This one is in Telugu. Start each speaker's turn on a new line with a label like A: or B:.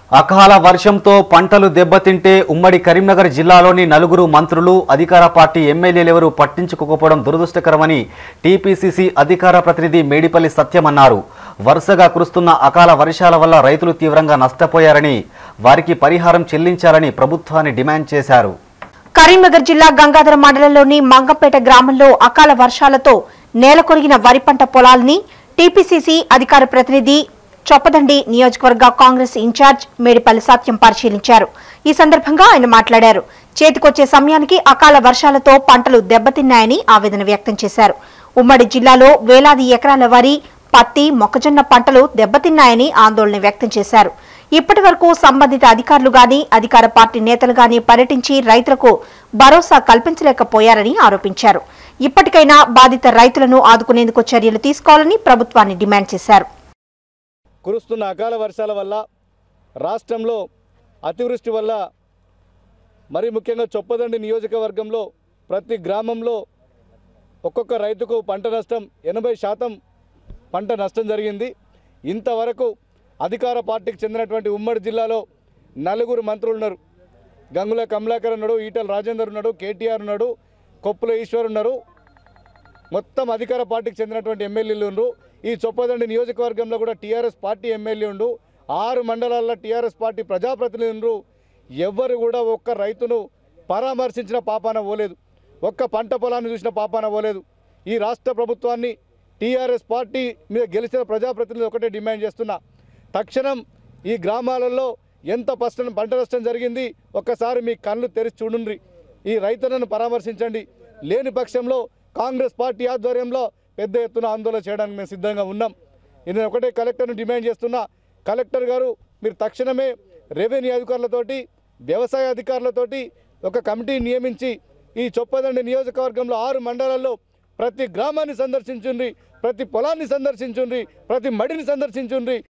A: అకాల వర్షంతో పంటలు దెబ్బతింటే ఉమ్మడి కరీంనగర్ జిల్లాలోని నలుగురు మంత్రులు అధికార పార్టీ ఎమ్మెల్యేలెవరూ పట్టించుకోకపోవడం దురదృష్టకరమని టీపీసీసీ అధికార ప్రతినిధి మేడిపల్లి సత్యం అన్నారు వరుసగా కురుస్తున్న అకాల వర్షాల వల్ల రైతులు తీవ్రంగా నష్టపోయారని వారికి పరిహారం చెల్లించాలని ప్రభుత్వాన్ని డిమాండ్ చేశారు
B: కరీంనగర్ జిల్లా గంగాధర మండలంలోని మంగంపేట గ్రామంలో అకాల వర్షాలతో నేలకొరిగిన వరి పంట పొలాల్ని టీపీసీసీ అధికార ప్రతినిధి చొప్పదండి నియోజకవర్గ కాంగ్రెస్ ఇన్ఛార్జ్ మేడిపల్లి సత్యం పరిశీలించారు ఈ సందర్భంగా ఆయన మాట్లాడారు చేతికొచ్చే సమయానికి అకాల వర్షాలతో పంటలు దెబ్బతిన్నాయని ఆవేదన వ్యక్తం చేశారు ఉమ్మడి జిల్లాలో వేలాది ఎకరాల వరి పత్తి మొక్కజొన్న పంటలు దెబ్బతిన్నాయని ఆందోళన వ్యక్తం చేశారు ఇప్పటి వరకు సంబంధిత అధికారులు గాని అధికార పార్టీ నేతలు గాని పర్యటించి రైతులకు భరోసా కల్పించలేకపోయారని ఆరోపించారు ఇప్పటికైనా బాధిత రైతులను ఆదుకునేందుకు చర్యలు తీసుకోవాలని ప్రభుత్వాన్ని డిమాండ్ చేశారు
C: కురుస్తున్న అకాల వర్షాల వల్ల రాష్ట్రంలో అతివృష్టి వల్ల మరి ముఖ్యంగా చొప్పదండి నియోజకవర్గంలో ప్రతి గ్రామంలో ఒక్కొక్క రైతుకు పంట నష్టం ఎనభై శాతం పంట నష్టం జరిగింది ఇంతవరకు అధికార పార్టీకి చెందినటువంటి ఉమ్మడి జిల్లాలో నలుగురు మంత్రులు ఉన్నారు గంగుల కమలాకర్ ఉన్నాడు ఈటల రాజేందర్ ఉన్నాడు కేటీఆర్ ఉన్నాడు కొప్పుల ఈశ్వర్ ఉన్నారు మొత్తం అధికార పార్టీకి చెందినటువంటి ఎమ్మెల్యేలు ఉండు ఈ చొప్పదండి నియోజకవర్గంలో కూడా టీఆర్ఎస్ పార్టీ ఎమ్మెల్యే ఉండు ఆరు మండలాల్లో టీఆర్ఎస్ పార్టీ ప్రజాప్రతినిధులు ఉండ్రు. ఎవ్వరు కూడా ఒక్క రైతును పరామర్శించిన పాపాన పోలేదు ఒక్క పంట పొలాన్ని చూసిన పాపాన పోలేదు ఈ రాష్ట్ర ప్రభుత్వాన్ని టీఆర్ఎస్ పార్టీ మీద గెలిచిన ప్రజాప్రతినిధులు ఒకటే డిమాండ్ చేస్తున్నా తక్షణం ఈ గ్రామాలలో ఎంత పష్టం పంట నష్టం జరిగింది ఒక్కసారి మీ కళ్ళు తెరిచి చూడండి ఈ రైతులను పరామర్శించండి లేని పక్షంలో కాంగ్రెస్ పార్టీ ఆధ్వర్యంలో పెద్ద ఎత్తున ఆందోళన చేయడానికి మేము సిద్ధంగా ఉన్నాం నేను ఒకటే కలెక్టర్ను డిమాండ్ చేస్తున్నా కలెక్టర్ గారు మీరు తక్షణమే రెవెన్యూ అధికారులతోటి వ్యవసాయ అధికారులతోటి ఒక కమిటీ నియమించి ఈ చొప్పదండి నియోజకవర్గంలో ఆరు మండలాల్లో ప్రతి గ్రామాన్ని సందర్శించుండ్రి ప్రతి పొలాన్ని సందర్శించుండ్రి ప్రతి మడిని సందర్శించుండ్రి